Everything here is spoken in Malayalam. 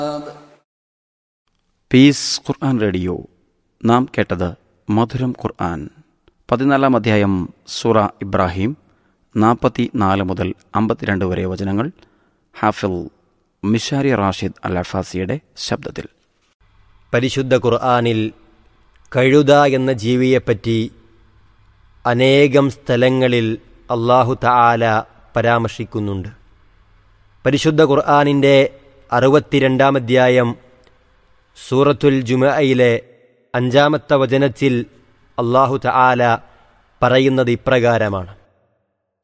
പീസ് ഖുർആൻ റേഡിയോ നാം കേട്ടത് മധുരം ഖുർആൻ പതിനാലാം അധ്യായം സൂറ ഇബ്രാഹിം നാൽപ്പത്തി നാല് മുതൽ അമ്പത്തിരണ്ട് വരെ വചനങ്ങൾ ഹാഫിൽ മിഷാരി റാഷിദ് അൽ അഫാസിയുടെ ശബ്ദത്തിൽ പരിശുദ്ധ ഖുർആനിൽ കഴുത എന്ന ജീവിയെപ്പറ്റി അനേകം സ്ഥലങ്ങളിൽ അള്ളാഹു തആല പരാമർശിക്കുന്നുണ്ട് പരിശുദ്ധ ഖുർആനിൻ്റെ അറുപത്തിരണ്ടാം അധ്യായം സൂറത്തുൽ ജുമയിലെ അഞ്ചാമത്തെ വചനത്തിൽ അള്ളാഹു തആല പറയുന്നത് ഇപ്രകാരമാണ്